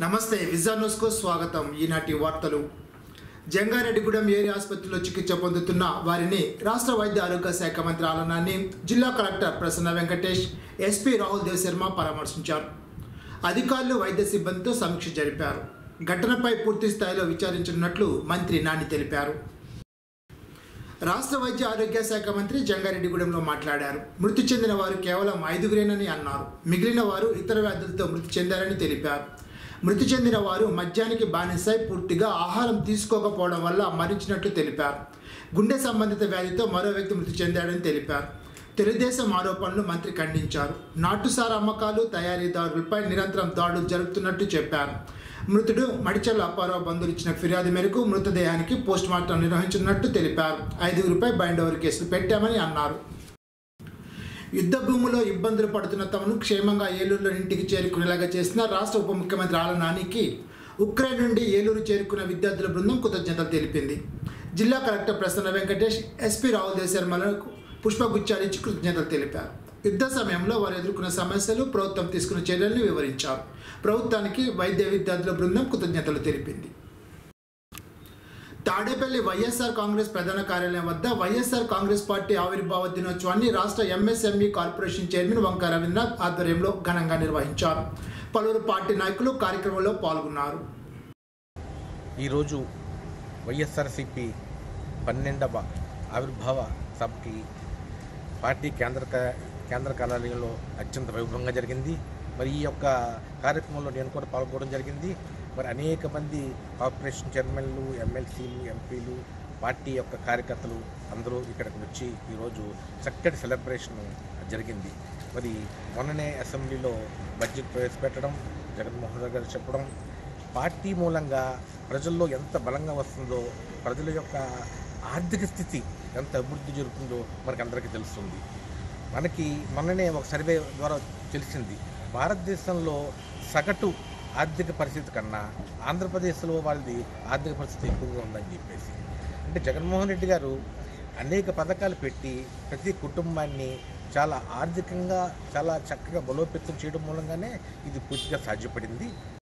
నమస్తే విజా న్యూస్కు స్వాగతం ఈనాటి వార్తలు జంగారెడ్డిగూడెం ఏరియా ఆసుపత్రిలో చికిత్స పొందుతున్న వారిని రాష్ట్ర వైద్య ఆరోగ్య శాఖ మంత్రి ఆలనాన్ని జిల్లా కలెక్టర్ ప్రసన్న వెంకటేష్ ఎస్పీ రాహుల్ దేవ్ శర్మ పరామర్శించారు అధికారులు వైద్య సిబ్బందితో సమీక్ష జరిపారు ఘటనపై పూర్తి స్థాయిలో విచారించనున్నట్లు మంత్రి నాని తెలిపారు రాష్ట్ర వైద్య ఆరోగ్య శాఖ మంత్రి జంగారెడ్డిగూడెంలో మాట్లాడారు మృతి చెందిన వారు కేవలం ఐదుగురేనని అన్నారు మిగిలిన వారు ఇతర వ్యాధులతో మృతి చెందారని తెలిపారు మృతి చెందిన వారు మద్యానికి బానిసై పూర్తిగా ఆహారం తీసుకోకపోవడం వల్ల మరణించినట్లు తెలిపారు గుండె సంబంధిత వ్యాధితో మరో వ్యక్తి మృతి చెందాడని తెలిపారు తెలుగుదేశం ఆరోపణలు మంత్రి ఖండించారు నాటుసార అమ్మకాలు తయారీదారులపై నిరంతరం దాడులు జరుపుతున్నట్టు చెప్పారు మృతుడు మడిచల్ల అప్పారావు బంధువులు ఇచ్చిన ఫిర్యాదు మేరకు మృతదేహానికి పోస్ట్ మార్టం నిర్వహించనున్నట్టు తెలిపారు ఐదుగురిపై బైండ్ ఓవర్ కేసులు పెట్టామని అన్నారు యుద్ధ భూములో ఇబ్బందులు పడుతున్న తమను క్షేమంగా ఏలూరులో ఇంటికి చేరుకునేలాగా చేసిన రాష్ట్ర ఉప ముఖ్యమంత్రి ఆల నానికి ఉక్రెయిన్ నుండి ఏలూరు చేరుకున్న విద్యార్థుల బృందం కృతజ్ఞతలు తెలిపింది జిల్లా కలెక్టర్ ప్రసన్న వెంకటేష్ ఎస్పీ రాహుల్ దేశర్మలకు పుష్పగుచ్చాలు ఇచ్చి కృతజ్ఞతలు తెలిపారు యుద్ధ సమయంలో వారు ఎదుర్కొన్న సమస్యలు ప్రభుత్వం తీసుకున్న చర్యలను వివరించారు ప్రభుత్వానికి వైద్య విద్యార్థుల బృందం కృతజ్ఞతలు తెలిపింది తాడేపల్లి వైఎస్ఆర్ కాంగ్రెస్ ప్రధాన కార్యాలయం వద్ద వైఎస్ఆర్ కాంగ్రెస్ పార్టీ ఆవిర్భావ దినోత్సవాన్ని రాష్ట్ర ఎంఎస్ఎంఈ కార్పొరేషన్ చైర్మన్ వంక రవీంద్రనాథ్ ఆధ్వర్యంలో ఘనంగా నిర్వహించారు పలువురు పార్టీ నాయకులు కార్యక్రమంలో పాల్గొన్నారు ఈరోజు వైఎస్ఆర్సిపి పన్నెండవ ఆవిర్భావ సభకి పార్టీ కేంద్ర కా- కేంద్ర కార్యాలయంలో అత్యంత వైభవంగా జరిగింది మరి ఈ యొక్క కార్యక్రమంలో నేను కూడా పాల్గొనడం జరిగింది మరి అనేక మంది కార్పొరేషన్ చైర్మన్లు ఎమ్మెల్సీలు ఎంపీలు పార్టీ యొక్క కార్యకర్తలు అందరూ ఇక్కడికి వచ్చి ఈరోజు చక్కటి సెలబ్రేషన్ జరిగింది మరి మొన్ననే అసెంబ్లీలో బడ్జెట్ ప్రవేశపెట్టడం జగన్మోహన్ రెడ్డి గారు చెప్పడం పార్టీ మూలంగా ప్రజల్లో ఎంత బలంగా వస్తుందో ప్రజల యొక్క ఆర్థిక స్థితి ఎంత అభివృద్ధి జరుగుతుందో మనకు అందరికీ తెలుస్తుంది మనకి మొన్ననే ఒక సర్వే ద్వారా తెలిసింది భారతదేశంలో సగటు ఆర్థిక పరిస్థితి కన్నా ఆంధ్రప్రదేశ్లో వాళ్ళది ఆర్థిక పరిస్థితి ఎక్కువగా ఉందని చెప్పేసి అంటే జగన్మోహన్ రెడ్డి గారు అనేక పథకాలు పెట్టి ప్రతి కుటుంబాన్ని చాలా ఆర్థికంగా చాలా చక్కగా బలోపేతం చేయడం మూలంగానే ఇది పూర్తిగా సాధ్యపడింది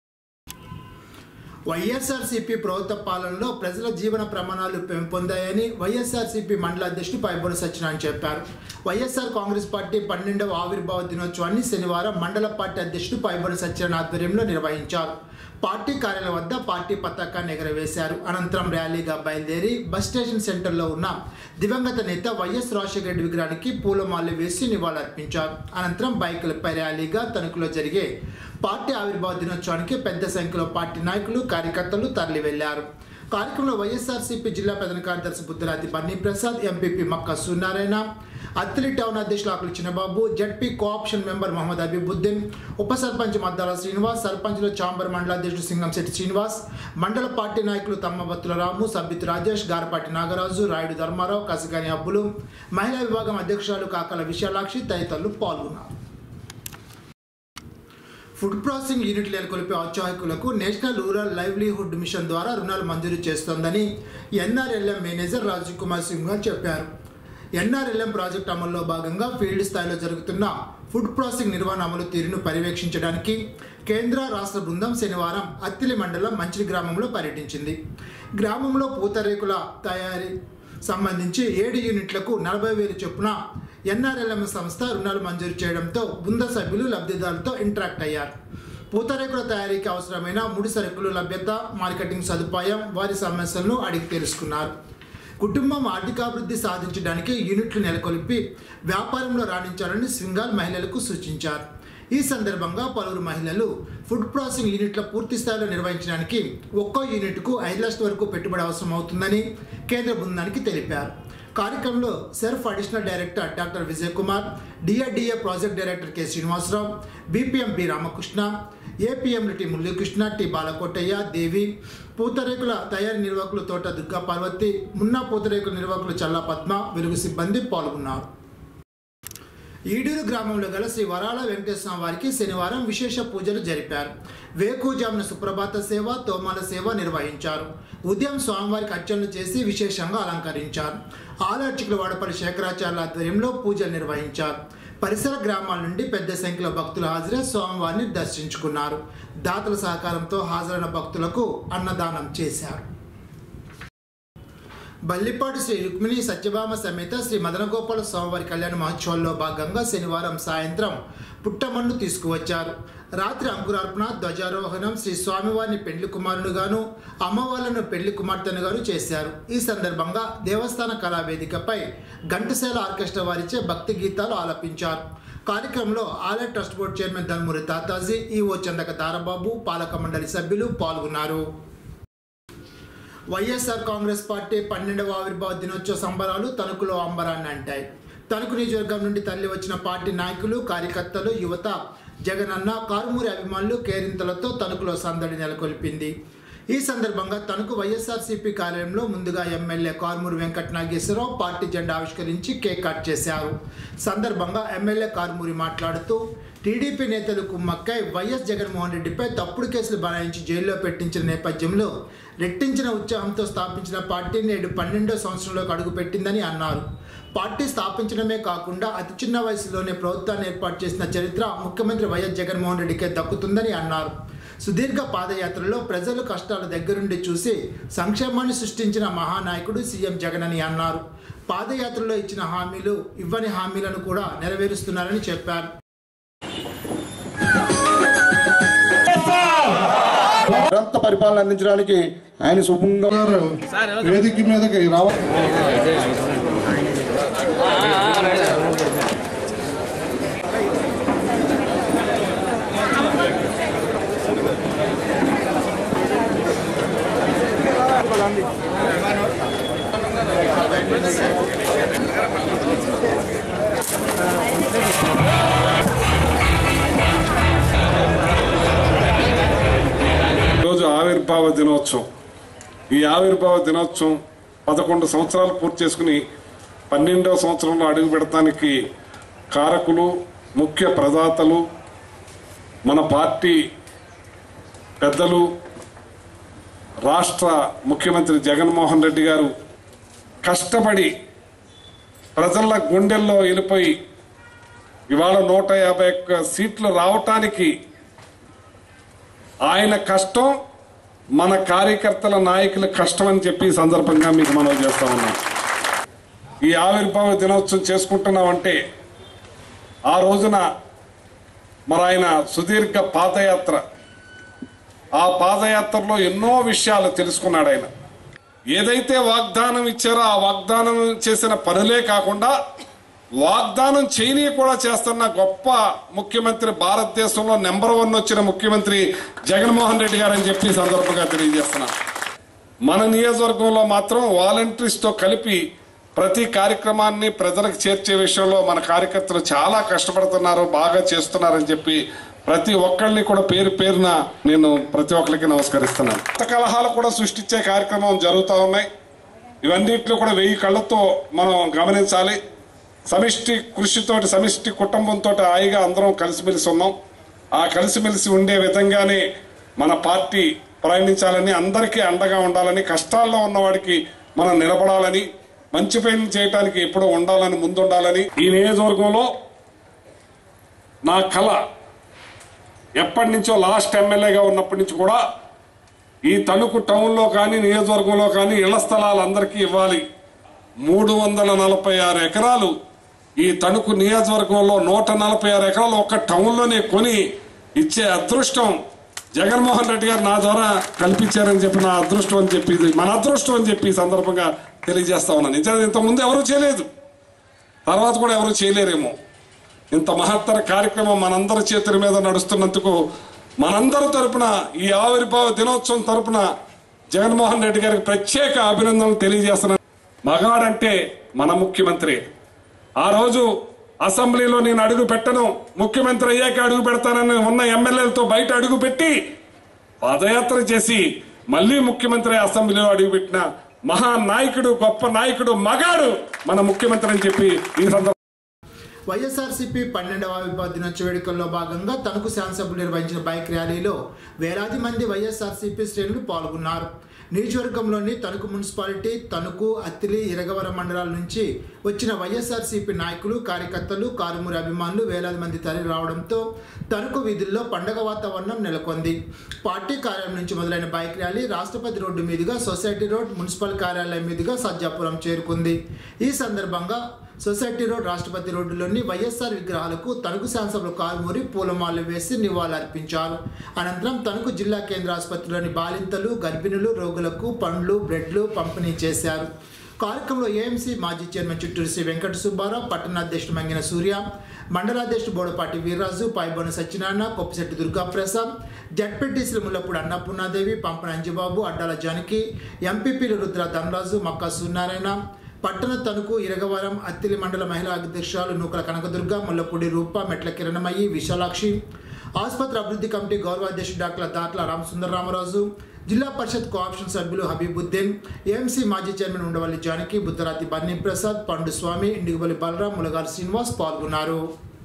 వైఎస్ఆర్సీపీ ప్రభుత్వ పాలనలో ప్రజల జీవన ప్రమాణాలు పెంపొందాయని వైఎస్ఆర్సీపీ మండల అధ్యక్షుడు పైబొన సత్యనారాయణ చెప్పారు వైఎస్ఆర్ కాంగ్రెస్ పార్టీ పన్నెండవ ఆవిర్భావ దినోత్సవాన్ని శనివారం మండల పార్టీ అధ్యక్షుడు పైబొన సత్యనారాయణ ఆధ్వర్యంలో నిర్వహించారు పార్టీ కార్యాలయం వద్ద పార్టీ పతాకాన్ని ఎగరవేశారు అనంతరం ర్యాలీగా బయలుదేరి బస్ స్టేషన్ సెంటర్లో ఉన్న దివంగత నేత వైఎస్ రాజశేఖర రెడ్డి విగ్రహానికి పూలమాలలు వేసి నివాళులర్పించారు అనంతరం బైకులపై ర్యాలీగా తణుకులో జరిగే పార్టీ ఆవిర్భావ దినోత్సవానికి పెద్ద సంఖ్యలో పార్టీ నాయకులు కార్యకర్తలు తరలి వెళ్లారు కార్యక్రమంలో వైఎస్ఆర్సీపీ జిల్లా ప్రధాన కార్యదర్శి బుద్ధరాతి బన్నీ ప్రసాద్ ఎంపీపీ మక్క సూర్యనారాయణ అత్తిలి టౌన్ అధ్యక్షులు Akulu Chinnababu ZP co-option member Mohammed Abibuddin ఉప సర్పంచ్ మద్దాల శ్రీనివాస్ సర్పంచ్లు చాంబర్ మండల అధ్యక్షుడు సింగంశెట్టి శ్రీనివాస్ మండల పార్టీ నాయకులు తమ్మబత్తుల రాము సబ్బిత్ రాజేష్ గారపాటి నాగరాజు రాయుడు ధర్మారావు కసిగాని అబ్బులు మహిళా విభాగం అధ్యక్షురాలు కాకల విశాలాక్షి తదితరులు పాల్గొన్నారు ఫుడ్ ప్రాసెసింగ్ యూనిట్లు నెలకొల్పే ఔత్సాహికులకు నేషనల్ రూరల్ లైవ్లీహుడ్ మిషన్ ద్వారా రుణాలు మంజూరు చేస్తోందని ఎన్ఆర్ఎల్ఎం మేనేజర్ రాజీవ్ కుమార్ సింగ్ గారు చెప్పారు ఎన్ఆర్ఎల్ఎం ప్రాజెక్ట్ అమల్లో భాగంగా ఫీల్డ్ స్థాయిలో జరుగుతున్న ఫుడ్ ప్రాసెసింగ్ నిర్వహణ అమలు తీరును పర్యవేక్షించడానికి కేంద్ర రాష్ట్ర బృందం శనివారం అత్తిలి మండలం మంచిలి గ్రామంలో పర్యటించింది గ్రామంలో పూతరేకుల తయారీ సంబంధించి ఏడు యూనిట్లకు నలభై వేలు చొప్పున ఎన్ఆర్ఎల్ఎం సంస్థ రుణాలు మంజూరు చేయడంతో బృంద సభ్యులు లబ్ధిదారులతో ఇంటరాక్ట్ అయ్యారు పూతరేకుల తయారీకి అవసరమైన ముడి సరుకులు లభ్యత మార్కెటింగ్ సదుపాయం వారి సమస్యలను అడిగి తెలుసుకున్నారు కుటుంబం ఆర్థికాభివృద్ధి సాధించడానికి యూనిట్లు నెలకొల్పి వ్యాపారంలో రాణించాలని సింగాల్ మహిళలకు సూచించారు ఈ సందర్భంగా పలువురు మహిళలు ఫుడ్ ప్రాసెసింగ్ యూనిట్ల పూర్తి స్థాయిలో నిర్వహించడానికి ఒక్కో యూనిట్కు ఐదు లక్షల వరకు పెట్టుబడి అవసరం అవుతుందని కేంద్ర బృందానికి తెలిపారు కార్యక్రమంలో SERP additional director doctor Vijay Kumar DRDA project director K Srinivasarao BPM B Ramakrishna ఏపీఎంలు టి మురళీకృష్ణ టి బాలకోటయ్య దేవి పూతరేకుల తయారీ నిర్వాహకులు తోట దుర్గా పార్వతి మున్నా పూతరేకుల నిర్వాహకులు చల్లా పద్మ వెలుగు సిబ్బంది పాల్గొన్నారు ఈడూరు గ్రామంలో గల శ్రీ వరాల వెంకటేశ్వర వారికి శనివారం విశేష పూజలు జరిపారు వేకుజామున సుప్రభాత సేవ తోమాల సేవ నిర్వహించారు ఉదయం స్వామివారికి అర్చనలు చేసి విశేషంగా అలంకరించారు ఆలర్చకుల వాడపల్లి శేఖరాచార్యుల ఆధ్వర్యంలో పూజలు నిర్వహించారు పరిసర గ్రామాల నుండి పెద్ద సంఖ్యలో భక్తులు హాజరై స్వామివారిని దర్శించుకున్నారు దాతల సహకారంతో హాజరైన భక్తులకు అన్నదానం చేశారు బల్లిపాటి శ్రీ రుక్మిణి సత్యభామ సమేత శ్రీ మదనగోపాల స్వామివారి కళ్యాణ మహోత్సవంలో భాగంగా శనివారం సాయంత్రం పుట్టమన్ను తీసుకువచ్చారు రాత్రి అంకురార్పణ ధ్వజారోహణం శ్రీ స్వామివారిని పెళ్లి కుమారునిగాను అమ్మవార్లను పెళ్లి కుమార్తెనుగాను చేశారు ఈ సందర్భంగా దేవస్థాన కళావేదికపై ఘంటసేల ఆర్కెస్ట్రా వారిచే భక్తి గీతాలు ఆలపించారు కార్యక్రమంలో ఆలయ trust board chairman Dhanmuri Tataji EO Chandaka Darababu పాలక మండలి సభ్యులు పాల్గొన్నారు వైఎస్ఆర్ కాంగ్రెస్ పార్టీ పన్నెండవ ఆవిర్భావ దినోత్సవ సంబరాలు తణుకులో అంబరాన్ని అంటాయి తణుకు నియోజకవర్గం నుండి తరలి వచ్చిన పార్టీ నాయకులు కార్యకర్తలు యువత జగనన్న కారుమూరి అభిమానులు కేరింతలతో తణుకులో సందడి నెలకొల్పింది ఈ సందర్భంగా తణుకు వైఎస్ఆర్సీపీ కార్యాలయంలో ముందుగా ఎమ్మెల్యే కారుమూరి వెంకట నాగేశ్వరరావు పార్టీ జెండా ఆవిష్కరించి కేక్ కట్ చేశారు సందర్భంగా ఎమ్మెల్యే కారుమూరి మాట్లాడుతూ టీడీపీ నేతలు కుమ్మక్కై వైఎస్ జగన్మోహన్ రెడ్డిపై తప్పుడు కేసులు బనాయించి జైల్లో పెట్టించిన నేపథ్యంలో రెట్టించిన ఉత్సాహంతో స్థాపించిన పార్టీ నేడు పన్నెండో సంవత్సరంలోకి అడుగుపెట్టిందని అన్నారు పార్టీ స్థాపించడమే కాకుండా అతి చిన్న వయసులోనే ప్రభుత్వాన్ని ఏర్పాటు చేసిన చరిత్ర ముఖ్యమంత్రి వైఎస్ జగన్మోహన్ రెడ్డికే దక్కుతుందని అన్నారు సుదీర్ఘ పాదయాత్రలో ప్రజలు కష్టాల దగ్గరుండి చూసి సంక్షేమాన్ని సృష్టించిన మహానాయకుడు సీఎం జగన్ అని అన్నారు పాదయాత్రలో ఇచ్చిన హామీలు ఇవ్వని హామీలను కూడా నెరవేరుస్తున్నారని చెప్పారు నిరంతర పరిపాలన అందించడానికి ఆయన శుభంగా వేదిక మీదకి రావాలి ఈరోజు ఆవిర్భావ దినోత్సవం ఈ ఆవిర్భావ దినోత్సవం పదకొండు సంవత్సరాలు పూర్తి చేసుకుని పన్నెండవ సంవత్సరంలో అడుగు పెడతానికి కారకులు ముఖ్య ప్రదాతలు మన పార్టీ పెద్దలు రాష్ట్ర ముఖ్యమంత్రి జగన్మోహన్ రెడ్డి గారు కష్టపడి ప్రజల గుండెల్లో వెళ్ళిపోయి ఇవాళ నూట యాభై ఒక్క సీట్లు రావటానికి ఆయన కష్టం మన కార్యకర్తల నాయకుల కష్టం అని చెప్పి ఈ సందర్భంగా మీకు మనం చేస్తా ఉన్నాం ఈ ఆవిర్భావ దినోత్సవం చేసుకుంటున్నామంటే ఆ రోజున మరి ఆయన సుదీర్ఘ పాదయాత్ర ఆ పాదయాత్రలో ఎన్నో విషయాలు తెలుసుకున్నాడు ఆయన ఏదైతే వాగ్దానం ఇచ్చారో ఆ వాగ్దానం చేసిన పనులే కాకుండా వాగ్దానం చేయని కూడా చేస్తున్న గొప్ప ముఖ్యమంత్రి భారతదేశంలో నెంబర్ వన్ వచ్చిన ముఖ్యమంత్రి జగన్మోహన్ రెడ్డి గారు అని చెప్పి ఈ సందర్భంగా తెలియజేస్తున్నా మన నియోజకవర్గంలో మాత్రం వాలంటీర్స్ తో కలిపి ప్రతి కార్యక్రమాన్ని ప్రజలకు చేర్చే విషయంలో మన కార్యకర్తలు చాలా కష్టపడుతున్నారు బాగా చేస్తున్నారని చెప్పి ప్రతి ఒక్కళ్ళని కూడా పేరు పేరున నేను ప్రతి ఒక్కరికి నమస్కరిస్తున్నాను కొత్త కలహాలు కూడా సృష్టించే కార్యక్రమం జరుగుతూ ఉన్నాయి ఇవన్నిట్లో కూడా వెయ్యి కళ్ళతో మనం గమనించాలి సమిష్టి కృషితోటి సమిష్టి కుటుంబంతో హాయిగా అందరం కలిసిమెలిసి ఉన్నాం ఆ కలిసిమెలిసి ఉండే విధంగానే మన పార్టీ ప్రయాణించాలని అందరికీ అండగా ఉండాలని కష్టాల్లో ఉన్నవాడికి మనం నిలబడాలని మంచి పని చేయడానికి ఎప్పుడూ ఉండాలని ముందుండాలని ఈ నియోజకవర్గంలో నా కళ ఎప్పటి నుంచో లాస్ట్ ఎమ్మెల్యేగా ఉన్నప్పటి నుంచి కూడా ఈ తణుకు టౌన్లో కానీ నియోజకవర్గంలో కానీ ఇళ్ల స్థలాలు అందరికీ ఇవ్వాలి మూడు వందల నలభై ఆరు ఎకరాలు ఈ తణుకు నియోజకవర్గంలో నూట నలభై ఆరు ఎకరాలు ఒక్క టౌన్లోనే కొని ఇచ్చే అదృష్టం జగన్మోహన్ రెడ్డి గారు నా ద్వారా కల్పించారని చెప్పి నా అదృష్టం అని చెప్పి ఇది మన అదృష్టం అని చెప్పి ఈ సందర్భంగా తెలియజేస్తా ఉన్నాను నిజంగా ఇంతకుముందు ఎవరు చేయలేదు తర్వాత కూడా ఎవరు చేయలేరేమో ఇంత మహత్తర కార్యక్రమం మనందరి చేతుల మీద నడుస్తున్నందుకు మనందరి తరపున ఈ ఆవిర్భావ దినోత్సవం తరపున జగన్మోహన్ రెడ్డి గారికి ప్రత్యేక అభినందనలు తెలియజేస్తున్నాను మగాడంటే మన ముఖ్యమంత్రి ఆ రోజు అసెంబ్లీలో నేను అడుగు పెట్టను ముఖ్యమంత్రి అయ్యాక అడుగు పెడతానని ఉన్న ఎమ్మెల్యేలతో బయట అడుగు పెట్టి పాదయాత్ర చేసి మళ్ళీ ముఖ్యమంత్రి అసెంబ్లీలో అడుగుపెట్టిన మహా నాయకుడు గొప్ప నాయకుడు మగాడు మన ముఖ్యమంత్రి అని చెప్పి ఈ సందర్భంగా వైఎస్ఆర్సీపీ పన్నెండవ ఆవిర్భావ దినోత్సవ వేడుకల్లో భాగంగా తణుకు శాసనసభ్యులు నిర్వహించిన బైక్ ర్యాలీలో వేలాది మంది వైఎస్ఆర్సీపీ శ్రేణులు పాల్గొన్నారు నియోజకవర్గంలోని తణుకు మున్సిపాలిటీ తణుకు అత్తిలి ఇరగవరం మండలాల నుంచి వచ్చిన వైఎస్ఆర్సీపీ నాయకులు కార్యకర్తలు కారుమూరి అభిమానులు వేలాది మంది తరలి రావడంతో తణుకు వీధుల్లో పండగ వాతావరణం నెలకొంది పార్టీ కార్యాలయం నుంచి మొదలైన బైక్ ర్యాలీ రాష్ట్రపతి రోడ్డు మీదుగా సొసైటీ రోడ్ మున్సిపల్ కార్యాలయం మీదుగా సజ్జాపురం చేరుకుంది ఈ సందర్భంగా సొసైటీ రోడ్ రాష్ట్రపతి రోడ్డులోని వైఎస్ఆర్ విగ్రహాలకు తణుకు శాసనసభలో కారుమూరి పూలమాలలు వేసి నివాళులర్పించారు అనంతరం తణుకు జిల్లా కేంద్ర ఆసుపత్రిలోని బాలింతలు గర్భిణులు రోగులకు పండ్లు బ్రెడ్లు పంపిణీ చేశారు కార్యక్రమంలో ఏఎంసీ మాజీ చైర్మన్ చిట్టూరు శ్రీ వెంకట సుబ్బారావు పట్టణాధ్యక్షుడు మంగిన సూర్య మండలాధ్యక్షుడు బోడపాటి వీర్రాజు పైబొన సత్యనారాయణ కొప్పిశెట్టి దుర్గాప్రసాద్ జడ్పీటీసీల ముల్లపూడి అన్నపూర్ణాదేవి పంపన అంజబాబు అడ్డాల జానకి ఎంపీపీలు రుద్ర ధనరాజు మక్కా సూర్యనారాయణ పట్టణ తణుకు ఇరగవరం అత్తిలి మండల మహిళా అధ్యక్షురాలు నూకల కనకదుర్గ ముల్లపూడి రూప మెట్ల కిరణమయ్యి విశాలాక్షి ఆసుపత్రి అభివృద్ధి కమిటీ గౌరవాధ్యక్షుడు డాక్టర్ దాట్ల రామసుందరరామరాజు జిల్లా పరిషత్ కోఆప్షన్ సభ్యులు హబీబుద్దీన్ ఏఎంసీ మాజీ చైర్మన్ ఉండవల్లి జానకి బుద్ధరాతి బన్నీ ప్రసాద్ పండు స్వామి ఇండిగుబలి బలరాం ములగారు శ్రీనివాస్ పాల్గొన్నారు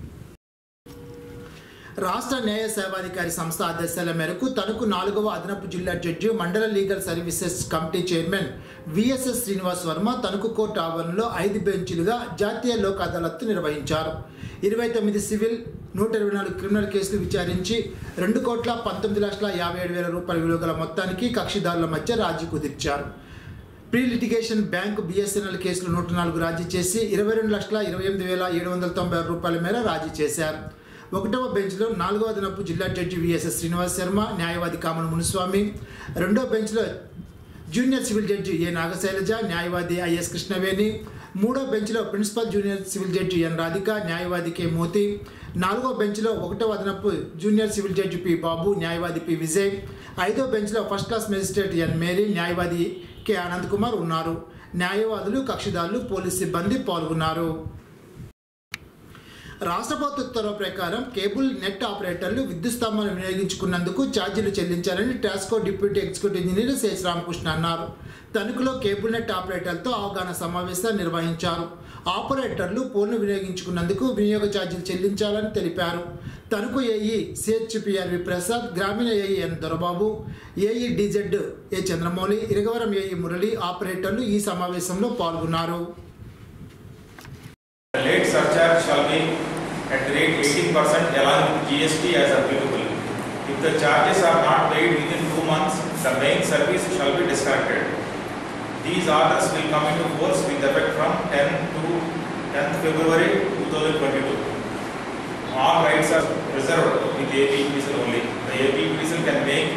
రాష్ట్ర న్యాయ సేవాధికారి సంస్థ ఆదేశాల మేరకు తణుకు నాలుగవ అదనపు జిల్లా జడ్జి మండల legal services committee chairman VSS Srinivas Varma Tanuku court ఆవరణలో ఐదు బెంచీలుగా జాతీయ లోక్ అదాలత్ నిర్వహించారు ఇరవై తొమ్మిది సివిల్ నూట ఇరవై నాలుగు క్రిమినల్ కేసులు విచారించి రెండు కోట్ల పంతొమ్మిది లక్షల యాభై ఏడు వేల రూపాయల విలువ గల మొత్తానికి కక్షిదారుల మధ్య రాజీ కుదిర్చారు ప్రీ లిటిగేషన్ బ్యాంక్ బిఎస్ఎన్ఎల్ కేసులు నూట నాలుగు రాజీ చేసి ఇరవై రెండు లక్షల ఇరవై ఎనిమిది వేల ఏడు వందల తొంభై ఆరు రూపాయల మేర రాజీ చేశారు ఒకటవ బెంచ్లో నాలుగవ అదనపు జిల్లా జడ్జి విఎస్ఎస్ శ్రీనివాస్ శర్మ న్యాయవాది కామన్ మునుస్వామి రెండో బెంచ్లో junior civil judge A Nagashailaja న్యాయవాది ఐఎస్ కృష్ణవేణి మూడో బెంచ్లో principal junior civil judge N Radhika న్యాయవాది కె మోతి నాలుగో బెంచ్లో ఒకటో అదనపు junior civil judge P Babu న్యాయవాది పి విజయ్ ఐదో బెంచ్లో first class magistrate N Mary న్యాయవాది కె ఆనంద్ కుమార్ ఉన్నారు న్యాయవాదులు కక్షిదారులు పోలీస్ సిబ్బంది పాల్గొన్నారు రాష్ట్ర ప్రభుత్వ ఉత్తర్వుల ప్రకారం కేబుల్ నెట్ ఆపరేటర్లు విద్యుత్ స్తంభాలను వినియోగించుకున్నందుకు ఛార్జీలు చెల్లించాలని Tasco deputy executive engineer Sesh Ramakrishna అన్నారు తణుకులో కేబుల్ నెట్ ఆపరేటర్లతో అవగాహన సమావేశాలు నిర్వహించారు ఆపరేటర్లు ఫోన్ను వినియోగించుకున్నందుకు వినియోగ ఛార్జీలు చెల్లించాలని తెలిపారు తణుకు ఏఈ సిహెచ్పిఆర్వి ప్రసాద్ గ్రామీణ AE N Dorababu AE DZ A Chandramouli Iragavaram AE Murali ఆపరేటర్లు ఈ సమావేశంలో పాల్గొన్నారు The late surcharge shall be at the rate 18% along with GST as applicable. If the charges are not paid within two months, the main service shall be disconnected. These orders will come into force with effect from 10 to 10th February 2022. All rights are reserved with APPCL only. The APPCL can make,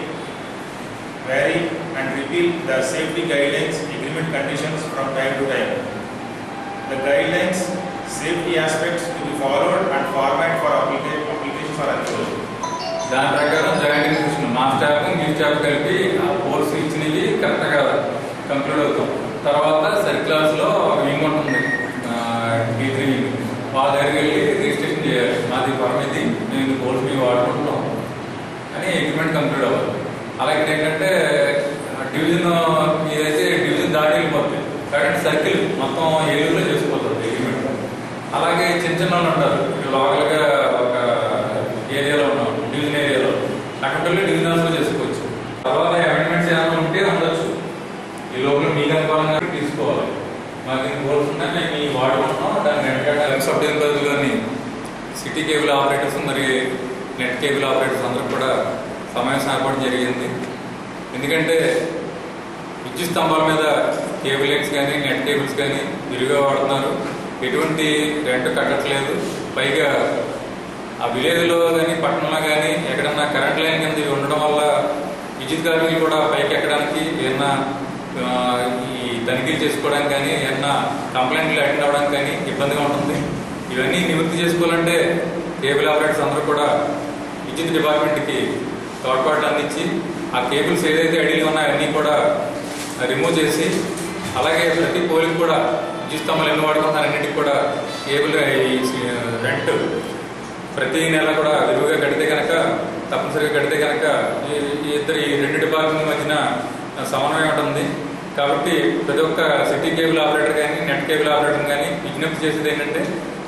vary and repeal the safety guidelines, agreement conditions from time to time. The guidelines, safety aspects to be followed and format for applica- applications are enclosed. దాని ప్రకారం joint institution మా staff మీ staff కలిపి ఆ course ఇచ్చినవి కరెక్ట్గా conclude అవుతాం తర్వాత సరి క్లాస్లో ఒక వింగ్ ఉంటుంది టీ త్రీ వింగ్ వాళ్ళ దగ్గరికి వెళ్ళి రిజిస్ట్రేషన్ చేయాలి మాది పరిమితి మేము కోర్సు మేము వాడుకుంటున్నాం అని అగ్రిమెంట్ కంప్లీట్ అవ్వాలి అలాగే ఏంటంటే డివిజన్ ఏదైతే డివిజన్ దాటి వెళ్ళిపోతుంది కాబట్టి సర్కిల్ మొత్తం ఏలూరులో చేసుకోవచ్చు అగ్రిమెంట్ అలాగే చిన్న చిన్న వాళ్ళు ఉంటారు లోకల్గా ఒక ఏరియాలో ఉన్నాం డివిజన్ ఏరియాలో అక్కడ వెళ్ళి డివిజన్ హౌస్లో చేసుకోవచ్చు తర్వాత అమెండ్మెంట్స్ ఏమైనా ఉంటే ఉండొచ్చు ఈ లోపల మీకు అనుకూలంగా తీసుకోవాలి మాకు ఇన్ని గోల్స్ ఉన్నాయి మేము ఈ వాడుకుంటున్నాం దాన్ని వెంటనే సబ్ డివిజన్ పరిధిలోని సిటీ కేబుల్ ఆపరేటర్స్ మరి నెట్ కేబుల్ ఆపరేటర్స్ అందరూ కూడా సమావేశం ఏర్పడడం జరిగింది ఎందుకంటే విద్యుత్ స్తంభాల మీద కేబుల్ లైన్స్ కానీ నెట్ కేబుల్స్ కానీ విరిగా వాడుతున్నారు ఎటువంటి రెంట్ కట్టట్లేదు పైగా ఆ విలేజ్లో కానీ పట్టణంలో కానీ ఎక్కడన్నా కరెంట్ లైన్ కింద ఇవి ఉండడం వల్ల విద్యుత్ కార్మికులు కూడా పైకి ఎక్కడానికి ఏమన్నా ఆ, ఈ తనిఖీలు చేసుకోవడానికి కానీ ఏమన్నా కంప్లైంట్లు అటెండ్ అవ్వడానికి కానీ ఇబ్బందిగా ఉంటుంది ఇవన్నీ నివృత్తి చేసుకోవాలంటే కేబుల్ ఆపరేటర్స్ అందరూ కూడా విద్యుత్ డిపార్ట్మెంట్కి తోడ్పాట్లు అందించి ఆ కేబుల్స్ ఏదైతే అడిగి ఉన్నాయో అన్నీ కూడా రిమూవ్ చేసి అలాగే ప్రతి పోలికి కూడా విద్యుత్ స్తంభాలు ఎన్ని వాడుకుంటున్నారు అన్నిటికి కూడా కేబుల్ ఈ రెంట్ ప్రతి నెల కూడా విలువగా కడితే కనుక తప్పనిసరిగా కడితే కనుక ఈ ఈ ఇద్దరు ఈ రెండు డిపార్ట్మెంట్ మధ్యన సమన్వయం ఉంటుంది కాబట్టి ప్రతి ఒక్క సిటీ కేబుల్ ఆపరేటర్ కానీ నెట్ కేబుల్ ఆపరేటర్ కానీ విజ్ఞప్తి చేసేది ఏంటంటే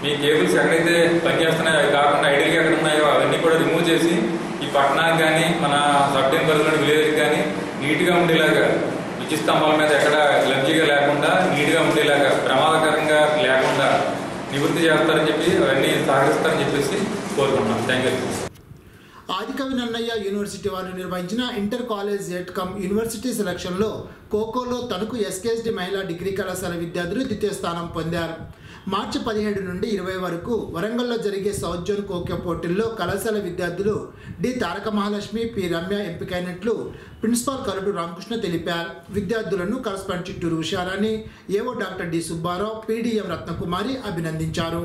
మీ కేబుల్స్ ఎక్కడైతే పనిచేస్తున్నాయో అవి కాకుండా ఐడియల్గా ఎక్కడ ఉన్నాయో అవన్నీ కూడా రిమూవ్ చేసి ఈ పట్టణానికి కానీ మన సబ్ పరిధిలోని విలేజ్కి కానీ నీట్గా ఉండేలాగా విద్యుత్ స్తంభాల మీద ఎక్కడ క్లమ్జీగా లేకుండా నీట్గా ఉండేలాగా ప్రమాదకరంగా లేకుండా నివృత్తి చేస్తారని చెప్పి అవన్నీ సహకరిస్తారని చెప్పేసి కోరుకుంటున్నాం thank you Adikavi Nannaya university వారు నిర్వహించిన inter college at cum university సెలక్షన్లో ఖోఖోలో తణుకు ఎస్కేఎస్డి మహిళా డిగ్రీ కళాశాల విద్యార్థులు ద్వితీయ స్థానం పొందారు మార్చి పదిహేడు నుండి ఇరవై వరకు వరంగల్లో జరిగే సౌత్ జోన్ ఖోఖో పోటీల్లో కళాశాల విద్యార్థులు డి తారక మహాలక్ష్మి పి రమ్య ఎంపికైనట్లు ప్రిన్సిపాల్ కరడు రామకృష్ణ తెలిపారు విద్యార్థులను correspond Chitturu Usharani AO doctor D Subbarao PDM Ratnakumari అభినందించారు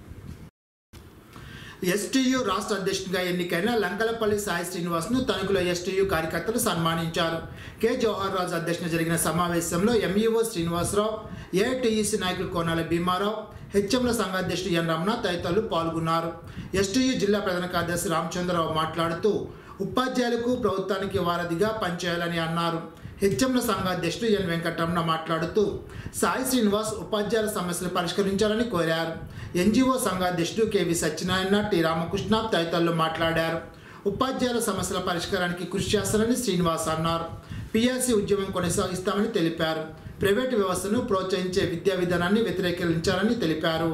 ఎస్టీయు రాష్ట్ర అధ్యక్షుడిగా ఎన్నికైన లంకలపల్లి సాయి శ్రీనివాస్ను తణుకులో ఎస్టీయు కార్యకర్తలు సన్మానించారు కె జవహర్ రాజు అధ్యక్షతన జరిగిన సమావేశంలో ఎంఈఓ శ్రీనివాసరావు ఏఐటీఈసీ నాయకులు కోనాల భీమారావు హెచ్ఎంల సంఘాధ్యక్షుడు ఎన్ రమణ తదితరులు పాల్గొన్నారు ఎస్టీయు జిల్లా ప్రధాన కార్యదర్శి రామచంద్రరావు మాట్లాడుతూ ఉపాధ్యాయులకు ప్రభుత్వానికి వారధిగా పనిచేయాలని అన్నారు హెచ్ఎంల సంఘాధ్యక్షుడు ఎన్ వెంకటరమణ మాట్లాడుతూ సాయి శ్రీనివాస్ ఉపాధ్యాయుల సమస్యలు పరిష్కరించాలని కోరారు ఎన్జిఓ సంఘాధ్యక్షుడు కెవి సత్యనారాయణ టి రామకృష్ణ తదితరులు మాట్లాడారు ఉపాధ్యాయుల సమస్యల పరిష్కారానికి కృషి చేస్తారని శ్రీనివాస్ అన్నారు పిఎస్సి ఉద్యమం కొనసాగిస్తామని తెలిపారు ప్రైవేటు వ్యవస్థను ప్రోత్సహించే విద్యా విధానాన్ని వ్యతిరేకించాలని తెలిపారు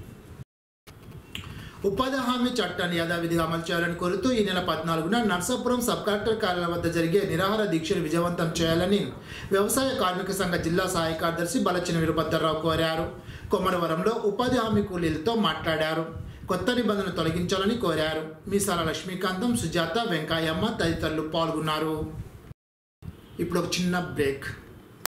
ఉపాధి హామీ చట్టాన్ని యథావిధిగా అమలు చేయాలని కోరుతూ ఈ నెల పద్నాలుగున నర్సాపురం సబ్ కలెక్టర్ కార్యాలయం వద్ద జరిగే నిరాహార దీక్షను విజయవంతం చేయాలని వ్యవసాయ కార్మిక సంఘ జిల్లా సహాయ కార్యదర్శి బలచిన వీరభద్రరావు కోరారు కొమరవరంలో ఉపాధి హామీ కూలీలతో మాట్లాడారు కొత్త నిబంధనలు తొలగించాలని కోరారు మీసాల లక్ష్మీకాంతం సుజాత వెంకాయమ్మ తదితరులు పాల్గొన్నారు ఇప్పుడు ఒక చిన్న బ్రేక్